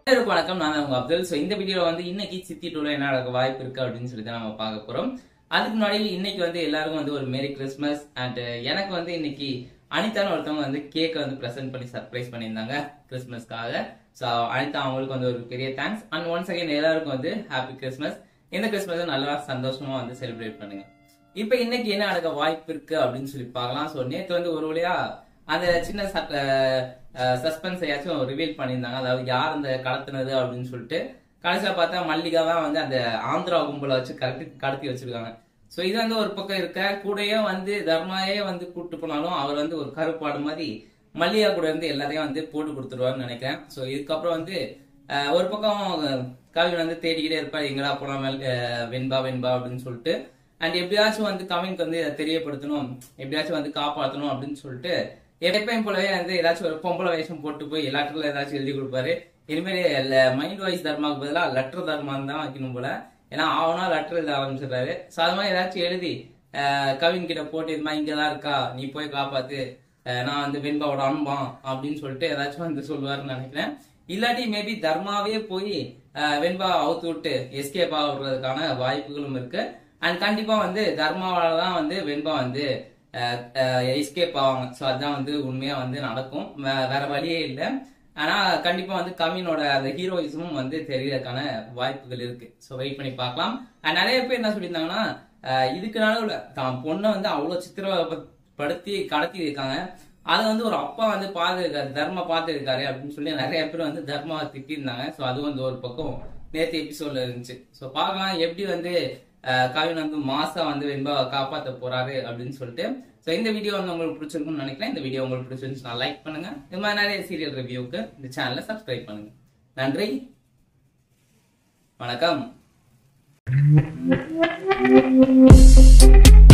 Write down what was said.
எல்லாருக்கும் வணக்கம் நான் தான் உங்க அப்துல் ஸோ இந்த வீடியோல வந்து இன்னைக்கு சித்தி டூல என்ன நடக்க வாய்ப்பு இருக்கு அப்படின்னு சொல்லி தான் நம்ம பார்க்க போறோம் அதுக்கு முன்னாடி இன்னைக்கு வந்து எல்லாருக்கும் வந்து ஒரு மேரி கிறிஸ்மஸ் அண்ட் எனக்கு வந்து இன்னைக்கு அனிதான்னு ஒருத்தவங்க வந்து கேக்கை வந்து ப்ரெசென்ட் பண்ணி சர்ப்ரைஸ் பண்ணியிருந்தாங்க கிறிஸ்மஸ்க்காக ஸோ அனிதா அவங்களுக்கு வந்து ஒரு பெரிய தேங்க்ஸ் அண்ட் ஒன்ஸ் அகைன் எல்லாருக்கும் வந்து ஹாப்பி கிறிஸ்மஸ் இந்த கிறிஸ்மஸை நல்லா சந்தோஷமா வந்து செலிப்ரேட் பண்ணுங்க இப்போ இன்னைக்கு என்ன நடக்க வாய்ப்பு இருக்கு அப்படின்னு சொல்லி பார்க்கலாம் ஸோ நேற்று வந்து ஒரு வழியா அந்த சின்ன சஸ்பென்ஸ் ஏதாச்சும் ரிவீல் பண்ணியிருந்தாங்க அதாவது யார் அந்த கடத்தினது அப்படின்னு சொல்லிட்டு கடைசியா பார்த்தா மல்லிகா தான் வந்து அந்த ஆந்திரா கும்பலை வச்சு கடத்தி கடத்தி வச்சிருக்காங்க ஸோ இது வந்து ஒரு பக்கம் இருக்க கூடயே வந்து தர்மாவே வந்து கூட்டு போனாலும் அவர் வந்து ஒரு கருப்பாடு மாதிரி மல்லிகா கூட இருந்து எல்லாத்தையும் வந்து போட்டு கொடுத்துருவாருன்னு நினைக்கிறேன் ஸோ இதுக்கப்புறம் வந்து அஹ், ஒரு பக்கம் கவின் வந்து தேடிக்கிட்டே இருப்பார் எங்கடா போனா மெல்- அஹ், வெண்பா வெண்பா அப்படின்னு சொல்லிட்டு அண்ட் எப்படியாச்சும் வந்து கவினுக்கு வந்து இதை தெரியப்படுத்தணும் எப்படியாச்சும் வந்து காப்பாற்றணும் அப்படின்னு சொல்லிட்டு எப்பயும் போலவே வந்து ஏதாச்சும் ஒரு பொம்பளை வேஷம் போட்டு போய் எல்லாத்துக்கும் ஏதாச்சும் எழுதி கொடுப்பாரு இனிமேல் மைண்ட் வாய்ஸ் தர்மாவுக்கு பதிலாக லெட்டர் தர்மான்னு தான் வைக்கணும் போல ஏன்னா ஆவனா லெட்டர் எழுத ஆரம்பிச்சிடுறாரு ஸோ அது மாதிரி ஏதாச்சும் எழுதி அஹ், கவின் கிட்ட போட்டு இது மாதிரி இங்கதான் இருக்கா நீ போய் காப்பாத்து அஹ், நான் வந்து வெண்பாவோட அன்பான் அப்படின்னு சொல்லிட்டு ஏதாச்சும் வந்து சொல்லுவாருன்னு நினைக்கிறேன் இல்லாட்டி மேபி தர்மாவே போய் அஹ், வெண்பா அவுத்து விட்டு எஸ்கேப் ஆகுறதுக்கான வாய்ப்புகளும் இருக்கு அண்ட் கண்டிப்பா வந்து தர்மாவால தான் வந்து வெண்பா வந்து எஸ்கேப் ஆவாங்க ஸோ அதுதான் வந்து உண்மையா வந்து நடக்கும் வே- வேற வழியே இல்லை ஆனா கண்டிப்பா வந்து கவினோட அந்த ஹீரோயிசமும் வந்து தெரியறதுக்கான வாய்ப்புகள் இருக்கு ஸோ வெயிட் பண்ணி பார்க்கலாம் And நிறைய பேர் என்ன சொல்லியிருந்தாங்கன்னா அஹ், இதுக்கு நடுவுல தான் பொண்ணை வந்து அவ்வளவு சித்திரப்படுத்தி கடத்தி இருக்காங்க அதை வந்து ஒரு அப்பா வந்து பார்த்துருக்காரு தர்மா பார்த்துருக்காரு அப்படின்னு சொல்லி நிறைய பேர் வந்து தர்மாவை திட்டிருந்தாங்க ஸோ அது வந்து ஒரு பக்கம் நேற்று எபிசோட்ல இருந்துச்சு ஸோ பார்க்கலாம் எப்படி வந்து அஹ், கவின் வந்து மாசா வந்து வெண்பாவை காப்பாற்ற போறாரு அப்படின்னு சொல்லிட்டு ஸோ இந்த வீடியோ வந்து உங்களுக்கு பிடிச்சிருக்கும்னு நினைக்கிறேன் இந்த வீடியோ உங்களுக்கு பிடிச்சிருந்துச்சுன்னா லைக் பண்ணுங்க இது மாதிரி நிறைய சீரியல் ரிவ்யூக்கு இந்த சேனலை சப்ஸ்கிரைப் பண்ணுங்க நன்றி வணக்கம்